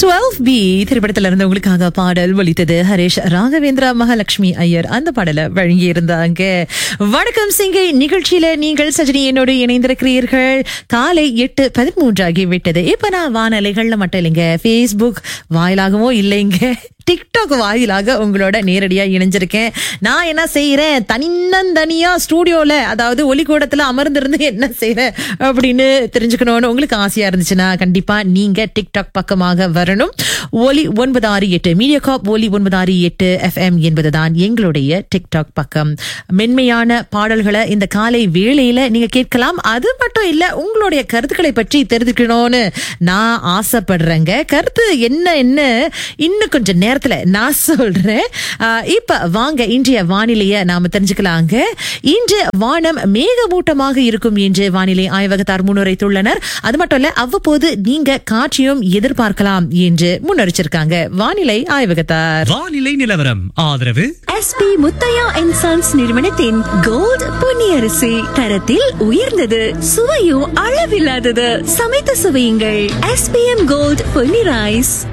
twelve B திரைப்படத்துல இருந்து உங்களுக்காக பாடல் ஒலித்தது ஹரேஷ் ராகவேந்திரா மகாலட்சுமி ஐயர் அந்த பாடலை வழங்கி இருந்தாங்க வணக்கம் சிங்கை நிகழ்ச்சியில நீங்கள் சஜினி என்னோடு இணைந்திருக்கிறீர்கள் காலை எட்டு பதிமூன்று ஆகிவிட்டது இப்ப நான் வானலைகள்ல மட்டும் இல்லைங்க ஃபேஸ்புக் வாயிலாகவும் இல்லைங்க டிக்டாக் வாயிலாக உங்களோட நேரடியா இணைஞ்சிருக்கேன் நான் என்ன செய்யறேன் தனியா ஸ்டூடியோல அதாவது ஒலிக்கூடத்துல அமர்ந்திருந்து என்ன செய்யறேன் அப்படின்னு தெரிஞ்சுக்கணும்னு உங்களுக்கு ஆசையா இருந்துச்சுன்னா கண்டிப்பா நீங்க டிக்டாக் பக்கமாக வரணும் ஒலி ஒன்பது ஆறு எட்டு மீடியா காப் ஒலி ஒன்பது ஆறு எட்டு எஃப்எம் என்பதுதான் எங்களுடைய டிக்டாக் பக்கம் மென்மையான பாடல்களை இந்த காலை வேளையில நீங்க கேட்கலாம் அது மட்டும் இல்ல உங்களுடைய கருத்துக்களை பற்றி தெரிஞ்சுக்கணும்னு நான் ஆசைப்படுறேங்க கருத்து என்ன என்ன இன்னும் கொஞ்சம் நேரத்துல நான் சொல்றேன் ஆஹ் இப்ப வாங்க இன்றைய வானிலைய நாம தெரிஞ்சுக்கலாங்க இன்று வானம் மேகமூட்டமாக இருக்கும் என்று வானிலை ஆய்வகத்தார் முன்னுரைத்துள்ளனர் அது மட்டும் இல்ல அவ்வப்போது நீங்க காற்றையும் எதிர்பார்க்கலாம் என்று முன்னறிச்சிருக்காங்க வானிலை ஆய்வகத்தார் வானிலை நிலவரம் ஆதரவு எஸ்பி முத்தையா அண்ட் சன்ஸ் நிறுவனத்தின் கோல்ட் பொன்னியரிசி தரத்தில் உயர்ந்தது சுவையும் அளவில்லாதது சமைத்து சுவையுங்கள் எஸ்பிஎம் கோல்ட் பொன்னி ரைஸ்